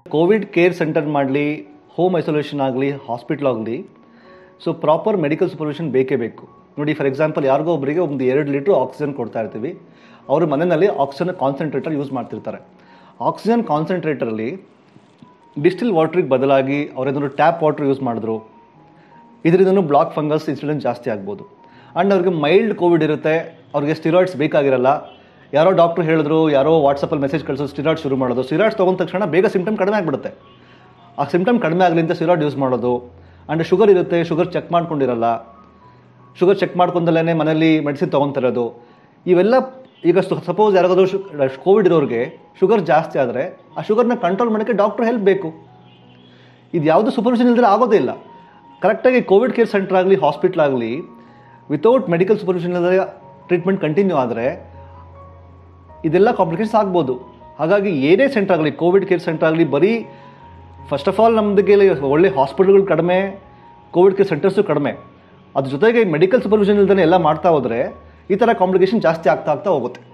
Covid care centre ಮಾಡಲಿ home isolation ಆಗಲಿ hospital ಆಗಲಿ ಸೊ ಪ್ರಾಪರ್ ಮೆಡಿಕಲ್ ಸೂಪರ್ವಿಷನ್ ಬೇಕೇ ಬೇಕು ನೋಡಿ ಫಾರ್ ಎಕ್ಸಾಂಪಲ್ ಯಾರಿಗೋ ಒಬ್ಬರಿಗೆ ಒಂದು ಎರಡು ಲೀಟ್ರ್ ಆಕ್ಸಿಜನ್ ಕೊಡ್ತಾ ಇರ್ತೀವಿ ಅವರು ಮನೆಯಲ್ಲಿ ಆಕ್ಸಿಜನ್ ಕಾನ್ಸಂಟ್ರೇಟರ್ ಯೂಸ್ ಮಾಡ್ತಿರ್ತಾರೆ ಆಕ್ಸಿಜನ್ ಕಾನ್ಸಂಟ್ರೇಟರಲ್ಲಿ ಡಿಸ್ಟಿಲ್ ವಾಟ್ರಿಗೆ ಬದಲಾಗಿ ಅವರೇನಾದ್ರು ಟ್ಯಾಪ್ ವಾಟರ್ ಯೂಸ್ ಮಾಡಿದ್ರು ಇದರಿಂದನೂ ಬ್ಲಾಕ್ ಫಂಗಸ್ ಇನ್ಸಿಡೆಂಟ್ ಜಾಸ್ತಿ ಆಗ್ಬೋದು ಆ್ಯಂಡ್ ಅವ್ರಿಗೆ ಮೈಲ್ಡ್ ಕೋವಿಡ್ ಇರುತ್ತೆ ಅವ್ರಿಗೆ ಸ್ಟಿರಾಯ್ಡ್ಸ್ ಬೇಕಾಗಿರಲ್ಲ ಯಾರೋ ಡಾಕ್ಟ್ರು ಹೇಳಿದ್ರು ಯಾರೋ ವಾಟ್ಸಪ್ಪಲ್ಲಿ ಮೆಸೇಜ್ ಕಳಿಸೋ ಸ್ಟಿರಾಯ್ಡ್ ಶುರು ಮಾಡೋದು ಸ್ಟಿರಾಯ್ಡ್ಸ್ ತೊಗೊಂಡ ತಕ್ಷಣ ಬೇಗ ಸಿಂಪ್ಟಮ್ ಕಡಿಮೆ ಆಗಿಬಿಡುತ್ತೆ ಆ ಸಿಂಪ್ಟಮ್ ಕಡಿಮೆ ಆಗಲಿ ಅಂತ ಸ್ಟಿರಾಯ್ಡ್ ಯೂಸ್ ಮಾಡೋದು ಆ್ಯಂಡ್ ಶುಗರ್ ಇರುತ್ತೆ ಶುಗರ್ ಚೆಕ್ ಮಾಡ್ಕೊಂಡಿರಲ್ಲ ಶುಗರ್ ಚೆಕ್ ಮಾಡ್ಕೊಂಡಲ್ಲೇ ಮನೇಲಿ ಮೆಡಿಸಿನ್ ತೊಗೊತಿರೋದು ಇವೆಲ್ಲ ಈಗ ಸಪೋಸ್ ಯಾರಿಗಾದ್ರೂ ಶು ಕೋವಿಡ್ ಇರೋರಿಗೆ ಶುಗರ್ ಜಾಸ್ತಿ ಆದರೆ ಆ ಶುಗರ್ನ ಕಂಟ್ರೋಲ್ ಮಾಡೋಕ್ಕೆ ಡಾಕ್ಟ್ರ್ ಹೆಲ್ಪ್ ಬೇಕು ಇದು ಯಾವುದು ಸೂಪರ್ವಿಷನ್ ಇಲ್ಲದ್ರೆ ಆಗೋದೇ ಇಲ್ಲ ಕರೆಕ್ಟಾಗಿ ಕೋವಿಡ್ ಕೇರ್ ಸೆಂಟರ್ ಆಗಲಿ ಹಾಸ್ಪಿಟ್ಲ್ ಆಗಲಿ ವಿತೌಟ್ ಮೆಡಿಕಲ್ ಸೂಪರ್ವಿಷನ್ ಇಲ್ಲದೆ ಟ್ರೀಟ್ಮೆಂಟ್ ಕಂಟಿನ್ಯೂ ಆದರೆ ಇದೆಲ್ಲ ಕಾಂಪ್ಲಿಕೇಶನ್ಸ್ ಆಗ್ಬೋದು ಹಾಗಾಗಿ ಏನೇ ಸೆಂಟರ್ ಆಗಲಿ ಕೋವಿಡ್ ಕೇರ್ ಸೆಂಟರ್ ಆಗಲಿ ಬರೀ ಫಸ್ಟ್ ಆಫ್ ಆಲ್ ನಮ್ಮದಿಗೆ ಒಳ್ಳೆ ಹಾಸ್ಪಿಟಲ್ಗಳು ಕಡಿಮೆ ಕೋವಿಡ್ ಕೇರ್ ಸೆಂಟರ್ಸು ಕಡಿಮೆ ಅದ್ರ ಜೊತೆಗೆ ಮೆಡಿಕಲ್ ಸೂಪರ್ವಿಷನ್ ಇಲ್ದೇ ಎಲ್ಲ ಮಾಡ್ತಾ ಹೋದರೆ ಈ ಥರ ಕಾಂಪ್ಲಿಕೇಶನ್ ಜಾಸ್ತಿ ಆಗ್ತಾ ಆಗ್ತಾ ಹೋಗುತ್ತೆ